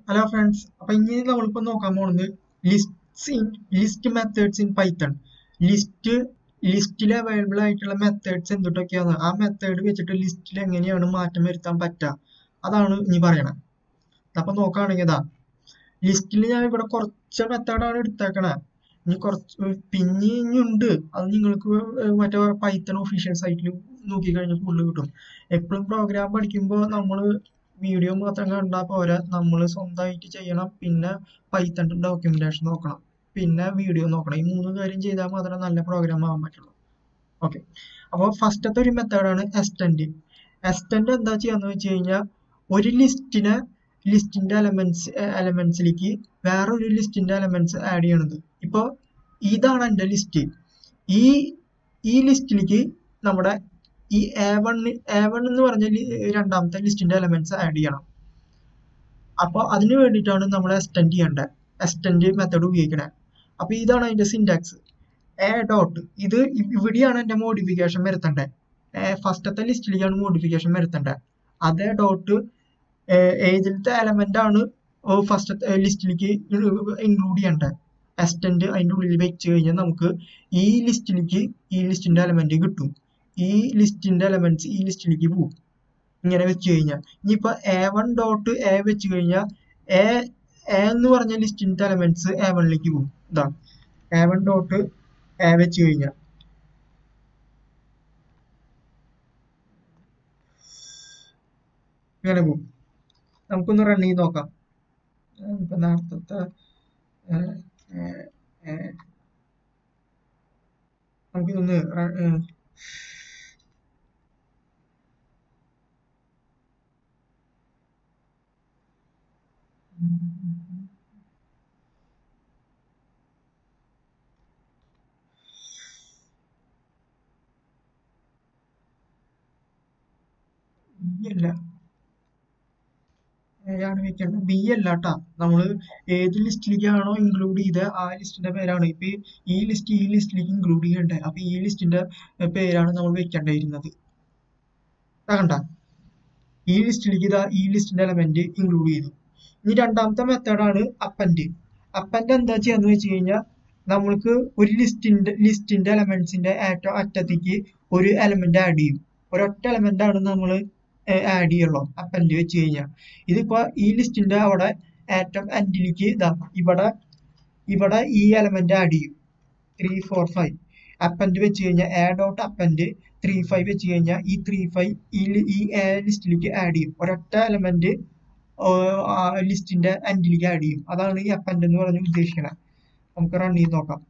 Hello friends അപ്പൊ ഇനി നമ്മളിപ്പോ നോക്കാൻ പോകുന്നത് list list methods in Python list ലിസ്റ്റിൽ അവൈലബിൾ ആയിട്ടുള്ള മെത്തേഡ്സ് എന്തൊക്കെയാണ് ആ മെത്തേഡ് വെച്ചിട്ട് ലിസ്റ്റിൽ എങ്ങനെയാണ് മാറ്റം വരുത്താൻ പറ്റുക അതാണ് ഇനി പറയണത് അപ്പൊ നോക്കുകയാണെങ്കിൽ ഇതാ ലിസ്റ്റിൽ ഞാൻ ഇവിടെ കുറച്ച് മെത്തേഡാണ് എടുത്തേക്കണേ ഇനി കുറച്ച് പിന്നെ ഇനിയുണ്ട് അത് നിങ്ങൾക്ക് മറ്റേ പൈത്തൺ ഒഫീഷ്യൽ സൈറ്റിൽ നോക്കിക്കഴിഞ്ഞാൽ കൂടുതൽ കിട്ടും എപ്പോഴും പ്രോഗ്രാം പഠിക്കുമ്പോൾ നമ്മൾ വീഡിയോ മാത്രം കണ്ടാൽ പോരാ നമ്മൾ സ്വന്തമായിട്ട് ചെയ്യണം പിന്നെ പൈത്തൺ ഡോക്യുമെന്റേഷൻ നോക്കണം പിന്നെ വീഡിയോ നോക്കണം ഈ മൂന്ന് കാര്യം ചെയ്താൽ മാത്രമേ നല്ല പ്രോഗ്രാം ആവാൻ പറ്റുള്ളൂ ഓക്കെ അപ്പോൾ ഫസ്റ്റത്തെ ഒരു മെത്തേഡാണ് എസ്റ്റൻഡ് എസ്റ്റൻഡ് എന്താ ചെയ്യാന്ന് വെച്ച് കഴിഞ്ഞാൽ ഒരു ലിസ്റ്റിനെ ലിസ്റ്റിന്റെ എലമെന്റ്സ് എലമെന്റ്സിലേക്ക് വേറൊരു ലിസ്റ്റിന്റെ എലമെന്റ്സ് ആഡ് ചെയ്യണത് ഇപ്പോൾ ഇതാണ് എൻ്റെ ലിസ്റ്റ് ഈ ഈ ലിസ്റ്റിലേക്ക് നമ്മുടെ ഈ എ വൺ എ വൺ എന്ന് പറഞ്ഞ രണ്ടാമത്തെ ലിസ്റ്റിന്റെ എലമെന്റ്സ് ആഡ് ചെയ്യണം അപ്പോൾ അതിന് വേണ്ടിയിട്ടാണ് നമ്മൾ എക്സ്റ്റെൻഡ് ചെയ്യേണ്ടത് എക്സ്റ്റെൻഡ് മെത്തേഡ് ഉപയോഗിക്കണത് അപ്പോൾ ഇതാണ് അതിന്റെ സിൻടാക്സ് എ ഡോട്ട് ഇത് ഇവിടെയാണ് എൻ്റെ മോഡിഫിക്കേഷൻ വരുത്തേണ്ടത് ഫസ്റ്റത്തെ ലിസ്റ്റിലേക്കാണ് മോഡിഫിക്കേഷൻ വരുത്തേണ്ടത് അതേ ഡോട്ട് ഏതിലത്തെ എലമെന്റ് ആണ് ഫസ്റ്റത്തെ ലിസ്റ്റിലേക്ക് ഇൻക്ലൂഡ് ചെയ്യേണ്ടത് എക്സ്റ്റെൻഡ് അതിൻ്റെ ഉള്ളിൽ വെച്ച് കഴിഞ്ഞാൽ നമുക്ക് ഈ ലിസ്റ്റിലേക്ക് ഈ ലിസ്റ്റിന്റെ എലമെന്റ് കിട്ടും ഈ ലിസ്റ്റിന്റെ എലമെന്റ്സ് ഈ ലിസ്റ്റിലേക്ക് പോകും ഇങ്ങനെ വെച്ച് കഴിഞ്ഞാൽ ഇനിയിപ്പോ എ വൺ ഡോട്ട് എ വെച്ച് കഴിഞ്ഞാൽ എ എ എന്ന് പറഞ്ഞ ലിസ്റ്റിന്റെ എലമെന്റ്സ് എ വണ്ണിലേക്ക് പോകും ഇതാണ് എ വൺ ഡോട്ട് എ വെച്ച് കഴിഞ്ഞാൽ ഇങ്ങനെ പോകും നമുക്കൊന്ന് റൺ ചെയ്ത് നോക്കാം ഇപ്പൊ നേരത്തെ നമുക്കിതൊന്ന് അല്ല ആണ് വെക്കേണ്ടത് ബി അല്ല കേട്ടാ നമ്മൾ ഏത് ലിസ്റ്റിലേക്കാണോ ഇൻക്ലൂഡ് ചെയ്ത ആ ലിസ്റ്റിന്റെ പേരാണ് ഇപ്പൊ ഈ ലിസ്റ്റ് ഈ ലിസ്റ്റിലേക്ക് ഇൻക്ലൂഡ് ചെയ്യണ്ടേ അപ്പൊ ഈ ലിസ്റ്റിന്റെ പേരാണ് നമ്മൾ വെക്കേണ്ടിയിരുന്നത് കണ്ട ഈ ലിസ്റ്റിലേക്ക് ഇതാ ഈ ലിസ്റ്റിന്റെ എലമെന്റ് ഇൻക്ലൂഡ് ചെയ്തു ഇനി രണ്ടാമത്തെ മെത്തേഡാണ് അപ്പൻഡ് അപ്പൻഡ് എന്താ ചെയ്യാന്ന് വെച്ച് കഴിഞ്ഞാൽ നമ്മൾക്ക് ഒരു ലിസ്റ്റിന്റെ ലിസ്റ്റിന്റെ എലമെന്റ്സിന്റെ ഏറ്റവും അറ്റത്തേക്ക് ഒരു എലമെന്റ് ആഡ് ചെയ്യും ഒരൊറ്റ എലമെന്റ് ആണ് നമ്മൾ ആഡ് ചെയ്യുള്ളൂ അപ്പൻഡ് വെച്ച് കഴിഞ്ഞാൽ ഇതിപ്പോ ഈ ലിസ്റ്റിന്റെ അവിടെ ഏറ്റവും എൻഡിലേക്ക് ഇതാ ഇവിടെ ഇവിടെ ഈ എലമെന്റ് ആഡ് ചെയ്യും ത്രീ ഫോർ ഫൈവ് അപ്പൻഡ് വെച്ച് കഴിഞ്ഞാൽ A dot append three five വെച്ച് കഴിഞ്ഞാൽ ഈ ത്രീ ഫൈവ് ഈ ഈ എ ലിസ്റ്റിലേക്ക് ആഡ് ചെയ്യും ഒരൊറ്റ എലമെന്റ് ലിസ്റ്റിന്റെ എൻഡിലേക്ക് ആഡ് ചെയ്യും അതാണ് ഈ അപ്പൻഡ് എന്ന് പറഞ്ഞ് ഉദ്ദേശിക്കുന്നത് നമുക്ക് റൺ ചെയ്ത് നോക്കാം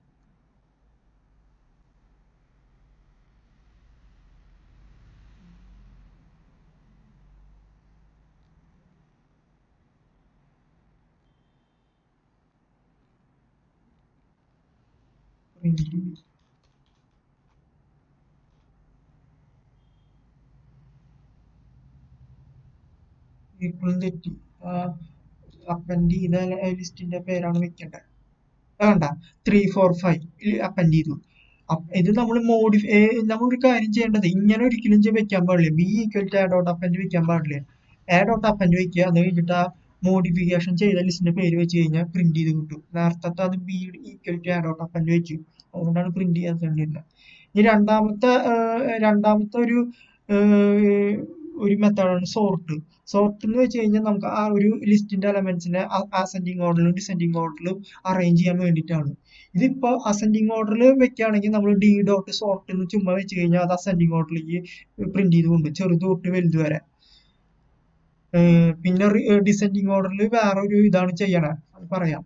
ഇപ്പോഴും തെറ്റി അപ്പൻഡ് ചെയ്ത ലിസ്റ്റിന്റെ പേരാണ് വെക്കേണ്ടത് വേണ്ട ത്രീ ഫോർ ഫൈവ് അപ്പൻഡ് ചെയ്തു ഇത് നമ്മൾ മോഡിഫൈ നമ്മളൊരു കാര്യം ചെയ്യേണ്ടത് ഇങ്ങനെ ഒരിക്കലും വെക്കാൻ പാടില്ല B equal to add out append വെക്കാൻ പാടില്ല ആഡ് ഔട്ട് അപ്പൻഡ് വെക്കുക അത് കഴിഞ്ഞിട്ട് ആ മോഡിഫിക്കേഷൻ ചെയ്ത ലിസ്റ്റിന്റെ പേര് വെച്ച് കഴിഞ്ഞാൽ പ്രിന്റ് ചെയ്ത് കിട്ടും നേരത്തെ അത് B equal to add out append വെച്ചു അതുകൊണ്ടാണ് പ്രിന്റ് ചെയ്യാൻ ഇനി രണ്ടാമത്തെ രണ്ടാമത്തെ ഒരു ഒരു മെത്തേഡാണ് സോർട്ട് സോർട്ട് എന്ന് വെച്ച് കഴിഞ്ഞാൽ നമുക്ക് ആ ഒരു ലിസ്റ്റിന്റെ എലമെന്റ്സിനെ അസെൻഡിങ് ഓർഡറിലും ഡിസെൻഡിങ് ഓർഡറിലും അറേഞ്ച് ചെയ്യാൻ വേണ്ടിയിട്ടാണ് ഇതിപ്പോ അസെൻഡിങ് ഓർഡറിൽ വെക്കുകയാണെങ്കിൽ നമ്മൾ ഡി ഡോട്ട് സോർട്ട് എന്ന് ചുമ്മാ വെച്ച് കഴിഞ്ഞാൽ അത് അസെൻഡിങ് ഓർഡറിലേക്ക് പ്രിന്റ് ചെയ്തുകൊണ്ട് ചെറുത് തൊട്ട് വലുത് വരെ പിന്നെ ഡിസെൻഡിങ് ഓർഡറിൽ വേറൊരു ഇതാണ് ചെയ്യണേ അത് പറയാം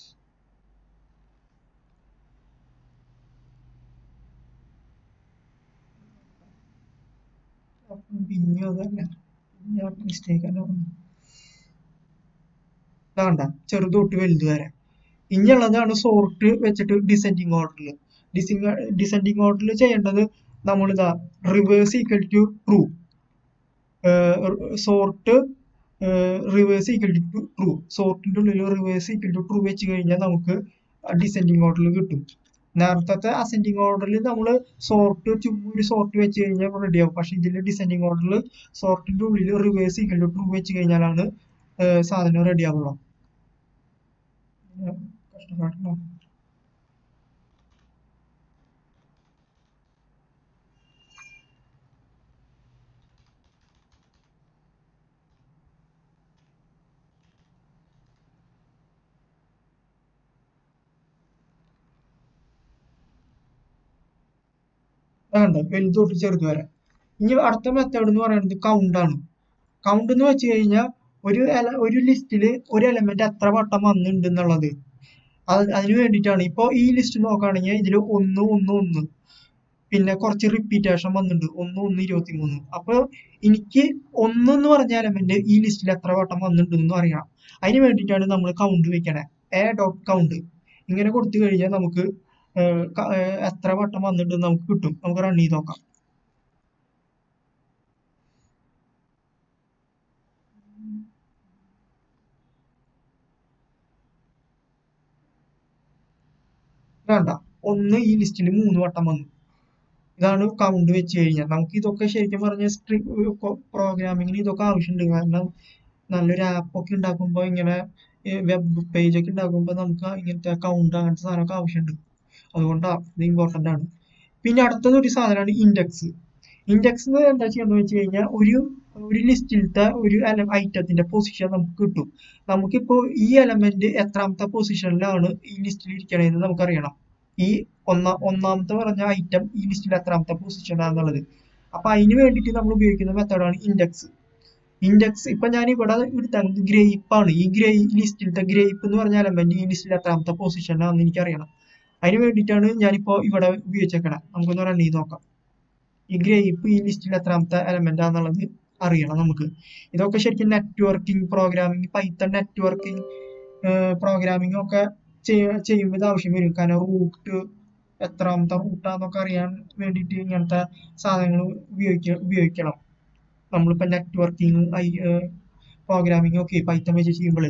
പിന്നെ അതല്ല മിസ്റ്റേക്ക് അല്ല വേണ്ട ചെറുത് തൊട്ട് വലുത് വരെ ഇനിയുള്ളതാണ് സോർട്ട് വെച്ചിട്ട് ഡിസെൻഡിങ് ഓർഡറിൽ ഡിസെൻഡിങ് ഓർഡറിൽ ചെയ്യേണ്ടത് നമ്മളിതാ reverse equal to true sort reverse equal to true സോർട്ടിന്റെ ഉള്ളിൽ റിവേഴ്സ് ഈക്വൽ ടു ട്രൂ വെച്ച് കഴിഞ്ഞാൽ നമുക്ക് ഡിസെൻഡിങ് ഓർഡറിൽ കിട്ടും നേരത്തെ അസെൻഡിങ് ഓർഡറിൽ നമ്മൾ സോർട്ട് ചുമ്മാ ഒരു സോർട്ട് വെച്ച് കഴിഞ്ഞാൽ റെഡി ആവും പക്ഷെ ഇതിൽ ഡിസെൻഡിങ് ഓർഡറിൽ സോർട്ടിന്റെ ഉള്ളിൽ റിവേഴ്സ് ഈക്വൽ ടു ട്രൂ വെച്ച് കഴിഞ്ഞാലാണ് സാധനം റെഡി ആവുള്ളൂ കഷ്ടപ്പാടുണ്ടോ വേണ്ട വലുത് തൊട്ട് ചെറുത് വരെ ഇനി അടുത്ത മെത്തേഡ് എന്ന് പറയുന്നത് കൗണ്ട് ആണ് കൗണ്ട് എന്ന് വെച്ച് കഴിഞ്ഞാൽ ഒരു ele- ഒരു ലിസ്റ്റില് ഒരു എലമെന്റ് എത്ര വട്ടം വന്നിട്ടുണ്ട് എന്നുള്ളത് അത് അതിന് വേണ്ടിയിട്ടാണ് ഇപ്പൊ ഈ ലിസ്റ്റ് നോക്കുകയാണെങ്കിൽ ഇതിൽ ഒന്ന് ഒന്ന് ഒന്ന് പിന്നെ കുറച്ച് റിപ്പീറ്റേഷൻ വന്നിട്ടുണ്ട് ഒന്ന് ഒന്ന് ഇരുപത്തി മൂന്ന് അപ്പൊ എനിക്ക് ഒന്ന് എന്ന് പറഞ്ഞ എലമെന്റ് ഈ ലിസ്റ്റിൽ എത്ര വട്ടം വന്നിട്ടുണ്ടെന്ന് അറിയണം അതിന് വേണ്ടിയിട്ടാണ് നമ്മൾ കൗണ്ട് വെക്കണേ എ ഡോട്ട് കൗണ്ട് ഇങ്ങനെ കൊടുത്തു കഴിഞ്ഞാൽ നമുക്ക് ഏർ ക- ഏർ എത്ര വട്ടം വന്നിട്ടുണ്ട് നമുക്ക് കിട്ടും നമുക്ക് റൺ ചെയ്ത് നോക്കാം വേണ്ട ഒന്ന് ഈ ലിസ്റ്റിൽ മൂന്ന് വട്ടം വന്നു ഇതാണ് കൗണ്ട് വെച്ച് കഴിഞ്ഞാൽ നമുക്ക് ഇതൊക്കെ ശരിക്കും പറഞ്ഞ പ്രോഗ്രാമിങ്ങിന് ഇതൊക്കെ ആവശ്യമുണ്ട് കാരണം നല്ലൊരു ആപ്പ് ഒക്കെ ഉണ്ടാക്കുമ്പോൾ ഇങ്ങനെ വെബ് പേജ് ഒക്കെ ഉണ്ടാക്കുമ്പോൾ നമുക്ക് ഇങ്ങനത്തെ കൗണ്ട് അങ്ങനത്തെ സാധനമൊക്കെ ആവശ്യമുണ്ട് അതുകൊണ്ടാണ് ഇത് ഇമ്പോർട്ടൻ്റ് ആണ് പിന്നെ അടുത്തത് ഒരു സാധനമാണ് ഇൻഡെക്സ് ഇൻഡെക്സ് എന്താ ചെയ്യുന്നത് വെച്ച് കഴിഞ്ഞാൽ ഒരു ഒരു ലിസ്റ്റിലത്തെ ഒരു ഐറ്റത്തിന്റെ പൊസിഷൻ നമുക്ക് കിട്ടും നമുക്കിപ്പോ ഈ എലമെന്റ് എത്രാമത്തെ പൊസിഷനിലാണ് ഈ ലിസ്റ്റിൽ ഇരിക്കണതെന്ന് നമുക്കറിയണം ഈ ഒന്നാ ഒന്നാമത്തെ പറഞ്ഞ ഐറ്റം ഈ ലിസ്റ്റിൽ എത്രാമത്തെ പൊസിഷനാണെന്നുള്ളത് അപ്പൊ അതിന് വേണ്ടിയിട്ട് നമ്മൾ ഉപയോഗിക്കുന്ന മെത്തേഡാണ് ഇൻഡെക്സ് ഇൻഡെക്സ് ഇപ്പൊ ഞാൻ ഇവിടെ എടുത്തത് ഗ്രേപ്പ് ആണ് ഈ ഗ്രേ ലിസ്റ്റിലത്തെ ഗ്രേപ്പ് എന്ന് പറഞ്ഞ എലമെന്റ് ഈ ലിസ്റ്റിൽ എത്രാമത്തെ പൊസിഷനാണെന്ന് എനിക്കറിയണം അതിന് വേണ്ടിയിട്ടാണ് ഞാനിപ്പോ ഇവിടെ ഉപയോഗിച്ചേക്കണേ നമുക്കൊന്ന് റൺ ചെയ്ത് നോക്കാം ഈ ഗ്രേപ്പ് ഈ ലിസ്റ്റിൽ എത്രാമത്തെ എലമെന്റ് ആണെന്നുള്ളത് അറിയണം നമുക്ക് ഇതൊക്കെ ശരിക്കും networking programming Python networking programming ഒക്കെ ചെയ്യ- ചെയ്യുമ്പോൾ ഇത് ആവശ്യം വരും കാരണം റൂട്ട് എത്രാമത്തെ റൂട്ടാന്നൊക്കെ അറിയാൻ വേണ്ടിയിട്ട് ഇങ്ങനത്തെ സാധനങ്ങൾ ഉപയോഗിക്ക ഉപയോഗിക്കണം നമ്മളിപ്പോ നെറ്റ്വർക്കിംഗ് ഐ പ്രോഗ്രാമിംഗ് ഒക്കെ പൈത്തൺ വെച്ച് ചെയ്യുമ്പോൾ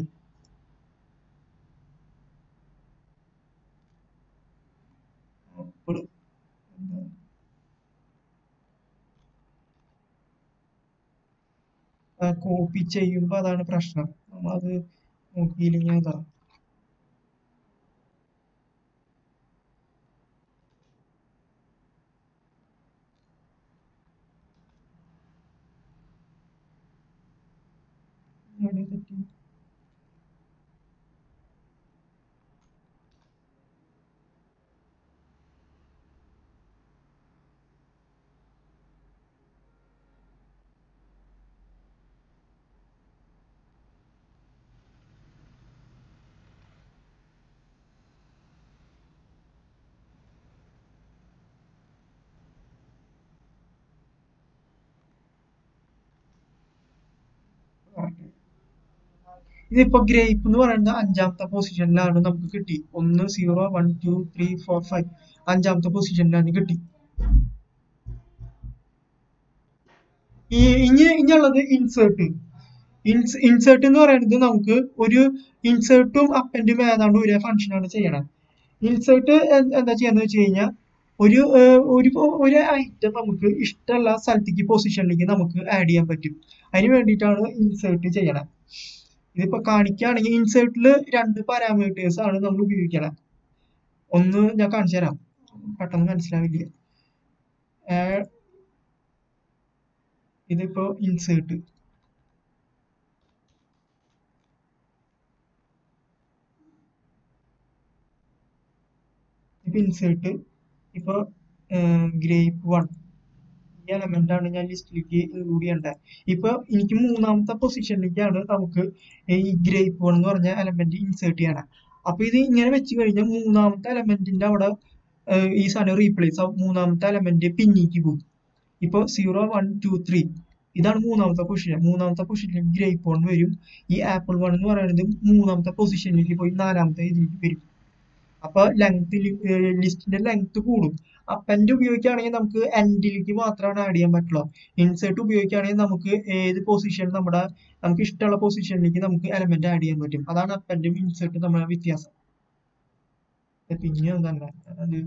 കോപ്പി ചെയ്യുമ്പോൾ അതാണ് പ്രശ്നം നമ്മളത് നോക്കിയില്ലെങ്കിൽ അതാ എവിടെ തെറ്റി ഇതിപ്പോ ഗ്രേപ്പ് എന്ന് പറയുന്നത് അഞ്ചാമത്തെ പൊസിഷനിലാണ് നമുക്ക് കിട്ടി ഒന്ന് zero one two three four five അഞ്ചാമത്തെ പൊസിഷനിലാണ് കിട്ടി ഈ ഇനി ഇനിയുള്ളത് ഇൻസേർട്ട് ഇൻസേർട്ട് എന്ന് പറയുന്നത് നമുക്ക് ഒരു ഇൻസേർട്ടും അപ്പൻഡും ഏതാണ്ട് ഒരേ ഫംഗ്ഷനാണ് ചെയ്യണത് ഇൻസേർട്ട് എന്താ ചെയ്യാന്ന് വെച്ച് കഴിഞ്ഞാൽ ഒരു ഏർ, ഒരു ഒരു ഐറ്റം നമുക്ക് ഇഷ്ടമുള്ള സ്ഥലത്തേക്ക് പൊസിഷനിലേക്ക് നമുക്ക് ആഡ് ചെയ്യാൻ പറ്റും അതിന് വേണ്ടിയിട്ടാണ് ഇൻസേർട്ട് ചെയ്യണത് ഇതിപ്പോ കാണിക്കുകയാണെങ്കിൽ ഇൻസേർട്ടിൽ രണ്ട് പാരാമീറ്റേഴ്സ് ആണ് നമ്മൾ ഉപയോഗിക്കണത് ഒന്ന് ഞാൻ കാണിച്ചു തരാം പെട്ടെന്ന് മനസ്സിലാവില്ല ഏർ, ഇതിപ്പോ ഇൻസേർട്ട് ഇപ്പൊ ഇൻസേർട്ട് ഇപ്പൊ ഗ്രേപ്പ് വൺ ഈ എലമെന്റ് ആണ് ഞാൻ ലിസ്റ്റിലേക്ക് ഇൻക്ലൂഡ് ചെയ്യേണ്ടത് ഇപ്പൊ എനിക്ക് മൂന്നാമത്തെ പൊസിഷനിലേക്കാണ് നമുക്ക് ഈ ഗ്രേപ്പ് വൺ എന്ന് പറഞ്ഞ എലമെന്റ് ഇൻസേർട്ട് ചെയ്യണം അപ്പൊ ഇത് ഇങ്ങനെ വെച്ച് കഴിഞ്ഞാൽ മൂന്നാമത്തെ എലമെന്റിന്റെ അവിടെ ഏർ ഈ സാധനം റീപ്ലേസ് ആവും മൂന്നാമത്തെ എലമെന്റ് പിന്നിക്ക് പോകും ഇപ്പൊ സീറോ വൺ ടു ത്രീ ഇതാണ് മൂന്നാമത്തെ പൊസിഷൻ മൂന്നാമത്തെ പൊസിഷനിലേക്ക് ഗ്രേപ്പ് വൺ വരും ഈ ആപ്പിൾ വൺ എന്ന് പറയുന്നത് മൂന്നാമത്തെ പൊസിഷനിലേക്ക് പോയി നാലാമത്തെ ഇതിലേക്ക് വരും അപ്പൊ ലെങ്ത് ലിസ്റ്റിന്റെ ലെങ്ത് കൂടും അപ്പൻഡ് ഉപയോഗിക്കുകയാണെങ്കിൽ നമുക്ക് എൻഡിലേക്ക് മാത്രമാണ് ആഡ് ചെയ്യാൻ പറ്റുള്ളൂ ഇൻസേർട്ട് ഉപയോഗിക്കുകയാണെങ്കിൽ നമുക്ക് ഏത് പൊസിഷൻ നമ്മുടെ നമുക്ക് ഇഷ്ടമുള്ള പൊസിഷനിലേക്ക് നമുക്ക് എലമെന്റ് ആഡ് ചെയ്യാൻ പറ്റും അതാണ് അപ്പൻഡും ഇൻസേർട്ടും തമ്മിലുള്ള വ്യത്യാസം പിന്നെ എന്താണ് അത്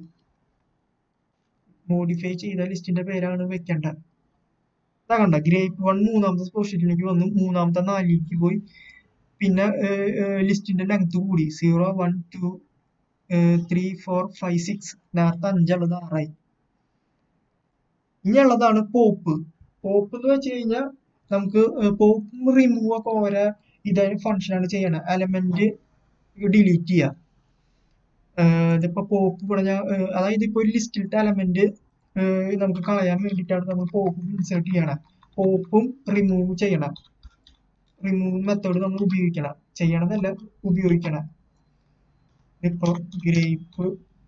മോഡിഫൈ ചെയ്ത ലിസ്റ്റിന്റെ പേരാണ് വെക്കേണ്ടത് അതാ കണ്ട ഗ്രേപ്പ് വൺ മൂന്നാമത്തെ പൊസിഷനിലേക്ക് വന്നു മൂന്നാമത്തെ നാലിലേക്ക് പോയി പിന്നെ ലിസ്റ്റിന്റെ ലെങ്ത് കൂടി zero one two three four five six നേരത്തെ അഞ്ചുള്ളത് ആറായി ഇനിയുള്ളതാണ് പോപ്പ് പോപ്പ് എന്ന് വെച്ച് കഴിഞ്ഞാൽ നമുക്ക് പോപ്പും റിമൂവ് ഒക്കെ ഓരോ ഇതായ ഫംഗ്ഷനാണ് ചെയ്യണത് എലമെന്റ് ഡിലീറ്റ് ചെയ്യുക ഏഹ് ഇതിപ്പോ പോപ്പ് പറഞ്ഞ അതായത് ഇപ്പൊ ഒരു ലിസ്റ്റിലത്തെ എലമെന്റ് നമുക്ക് കളയാൻ വേണ്ടിയിട്ടാണ് നമ്മൾ പോപ്പും ഇൻസേർട്ട് ചെയ്യണം പോപ്പും റിമൂവ് ചെയ്യണം റിമൂവ് മെത്തേഡ് നമ്മൾ ഉപയോഗിക്കണം ചെയ്യണമെന്നല്ല ഉപയോഗിക്കണം ഇപ്പൊ ഗ്രേപ്പ്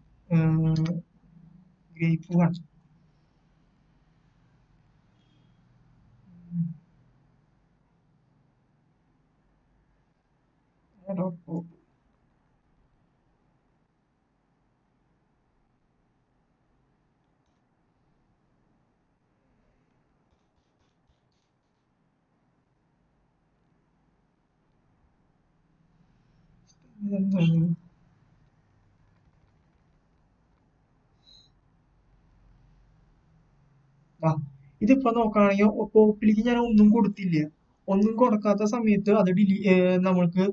ഗ്രേപ്പ് വൺ ആ ഇതിപ്പോ നോക്കുകയാണെങ്കിൽ പോപ്പിലേക്ക് ഞാൻ ഒന്നും കൊടുത്തില്ല ഒന്നും കൊടുക്കാത്ത സമയത്ത് അത് ഡിലീ നമ്മൾക്ക്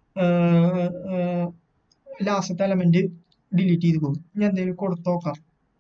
ലാസ്റ്റത്തെ എലമെന്റ് ഡിലീറ്റ് ചെയ്ത് പോകും ഞാൻ എന്തെങ്കിലും കൊടുത്തു നോക്കാം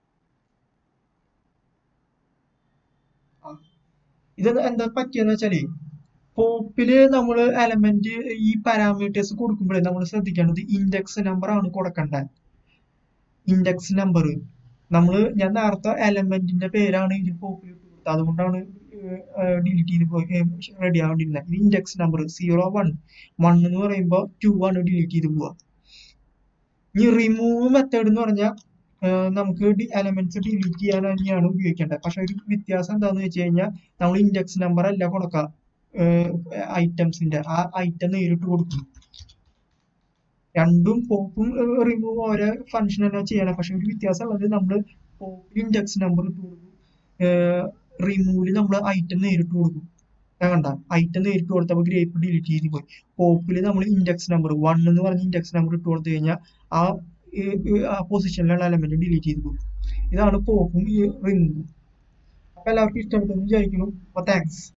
ആ. ഇത് എന്താ പറ്റിയെന്ന് വെച്ചാല് പോപ്പില് നമ്മൾ എലമെന്റ് ഈ പാരാമീറ്റേഴ്സ് കൊടുക്കുമ്പോഴേ നമ്മൾ ശ്രദ്ധിക്കേണ്ടത് ഇൻഡെക്സ് നമ്പർ ആണ് കൊടുക്കേണ്ടത് ഇൻഡെക്സ് നമ്പർ നമ്മൾ ഞാൻ നേരത്തെ എലമെന്റിന്റെ പേരാണ് ഇതിൽ പോപ്പിൽ ഇട്ട് കൊടുത്തത് അതുകൊണ്ടാണ് ഡിലീറ്റ് ചെയ്ത് പോയി റെഡി ആവേണ്ടിയിരുന്നത് ഇത് index number zero one one എന്ന് പറയുമ്പോൾ ടു ആണ് ഡിലീറ്റ് ചെയ്ത് പോവുക ഈ റിമൂവ് മെത്തേഡ് എന്ന് പറഞ്ഞാൽ നമുക്ക് എലമെന്റ്സ് ഡിലീറ്റ് ചെയ്യാൻ തന്നെയാണ് ഉപയോഗിക്കേണ്ടത് പക്ഷെ ഒരു വ്യത്യാസം എന്താന്ന് വെച്ച് കഴിഞ്ഞാൽ നമ്മൾ ഇൻഡെക്സ് നമ്പർ അല്ല കൊടുക്കുക ഐറ്റംസിന്റെ ആ ഐറ്റം നേരിട്ട് കൊടുക്കും രണ്ടും പോപ്പും റിമൂവ് ഓരോ ഫംഗ്ഷൻ തന്നെ ചെയ്യണം പക്ഷെ ഒരു വ്യത്യാസം ഉള്ളത് നമ്മൾ പോപ്പിൽ ഇൻഡെക്സ് നമ്പർ ഇട്ട് കൊടുക്കും റിമൂവിൽ നമ്മൾ ഐറ്റം നേരിട്ട് കൊടുക്കും ഞാൻ കണ്ട ഐറ്റം നേരിട്ട് കൊടുത്തപ്പോൾ ഗ്രേപ്പ് ഡിലീറ്റ് ചെയ്ത് പോയി പോപ്പിൽ നമ്മൾ ഇൻഡെക്സ് നമ്പർ വൺ എന്ന് പറഞ്ഞ ഇൻഡെക്സ് നമ്പർ ഇട്ട് കൊടുത്തു കഴിഞ്ഞാൽ ആ ആ പൊസിഷനിലുള്ള എലമെന്റ് ഡിലീറ്റ് ചെയ്ത് പോകും ഇതാണ് പോപ്പും ഈ റിമൂവും അപ്പൊ എല്ലാവർക്കും ഇഷ്ടപ്പെട്ടെന്ന് വിചാരിക്കുന്നു അപ്പൊ താങ്ക്സ്